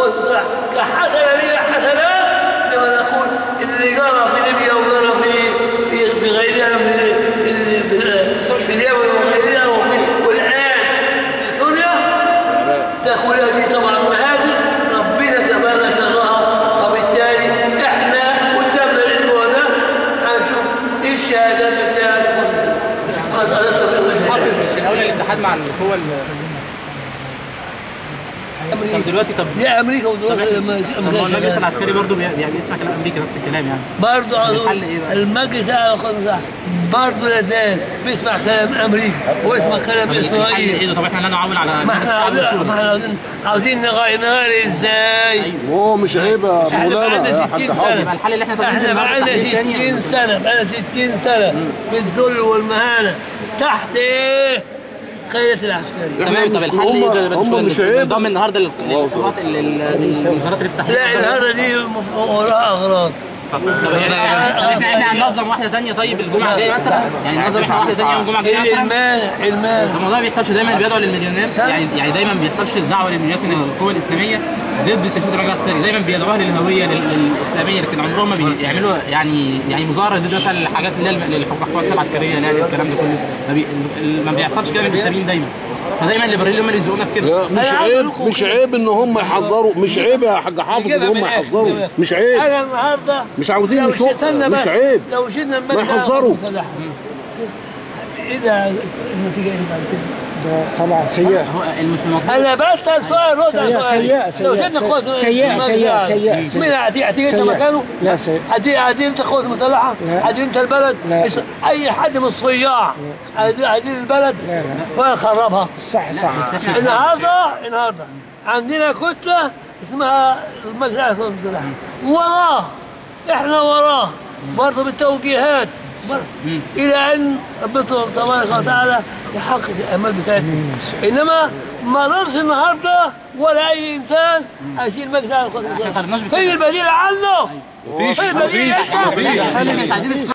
القوات المسلحة كحسنة لنا حسنات كما نقول اللي جرى في ليبيا وجرى في في في غيرها من ال- في ال- في اليمن وغيرها وفي والآن في سوريا ده كلها دي طبعا مهازل ربنا كمان شرها وبالتالي احنا قدامنا الاسبوع ده هنشوف ايه الشهادات بتاعت مسألة التوفيق مش الاول الاتحاد مع القوى ال- طب دلوقتي طب دي امريكا طب ودول طب ما هو المجلس امريكا العسكري برضه بي- يعني بيسمع كلام امريكا نفس الكلام يعني برضه عاوز أقول الحل إيه بقى؟ المجلس على القوات برضه لازال بيسمع كلام امريكا ويسمع كلام الحل اسرائيل ايه ده طب احنا لا نعول على ما احنا الشعب عاوزين السوري. ما احنا عاوزين عاوزين نغير نغير ازاي؟ هو مش عيب يا احنا مولانا بقالنا يا 60 حاج يبقى سنة الحل اللي احنا طالبينه احنا النهارده بقالنا تحديد تاني 60 يعني. سنة بقالنا 60 سنة في الذل والمهانة تحت ايه؟ قيادة العسكرية تمام طب مش- الحل ايه هم- ده دلوقتي؟ هم مش عيب. النظام النهارده لل- للقوات ال- ال- للوزارات اللي فتحت لا الهرة دي مف- وراها أغراض طب طب يعني احنا احنا هننظم واحده ثانيه طيب الجمعه الجايه مثلا يعني ننظم احنا واحده ثانيه يوم الجمعه الجايه ايه مثلا المانع المانع الموضوع ما بيحصلش دايما بيدعو للمليونير يعني يعني دايما ما بيحصلش الدعوه للمليونير من القوى الاسلاميه ضد سياسه الرجاء السري دايما بيدعوها للهويه لل- للاسلاميه لكن عمرهم ما بيعملوا يعني يعني مظاهره ضد مثلا الحاجات اللي هي الم- الحكومات العسكريه اللي هي الكلام ده كله ما, بي ال- ما بيحصلش كده من الاسلاميين دايما فدايما الليبراليين هم اللي بيزقونا في كده لا مش أنا عاوز عيب أقول لكم مش كده. عيب ان هم يحذروا مش عيب يا حاج حافظ ان نجيبها هم من الآخر، يحذروا نجيبها. مش عيب انا النهارده مش عاوزين لو نشوف- استنى مش بس عيب. لو شلنا ما المادة يحذروا. المسلحة. ايه ده النتيجه ايه بعد كده؟ ده طبعا سيئة هو المش المفروض انا بسال سؤال رد على سيئة- سؤالي سيئة- لو سيئة- شلنا قوات سيئة- المسلحة، سيئة- سيئة- سيئة. مين هتيجي هتيجي انت سيئة. مكانه؟ لا سيئة. هتيجي هتيجي انت قوات مسلحه؟ لا. هتيجي انت البلد؟ لا. اس- اي حد من الصياع هتيجي هتيجي البلد لا، لا. ويخربها صح صح النهارده النهارده عندنا كتله اسمها المجلس الاعلى للمسلحه وراه احنا وراه برضه بالتوجيهات برضه الى ان ربنا تبارك وتعالى يحقق الامال بتاعتنا انما ما نقدرش النهارده ولا اي انسان هيشيل مجلس اعلى للقوات طلبناش المسلحه بكده. فين البديل عنه؟ مفيش فين البديل مفيش انت؟ مفيش احنا مش عايزين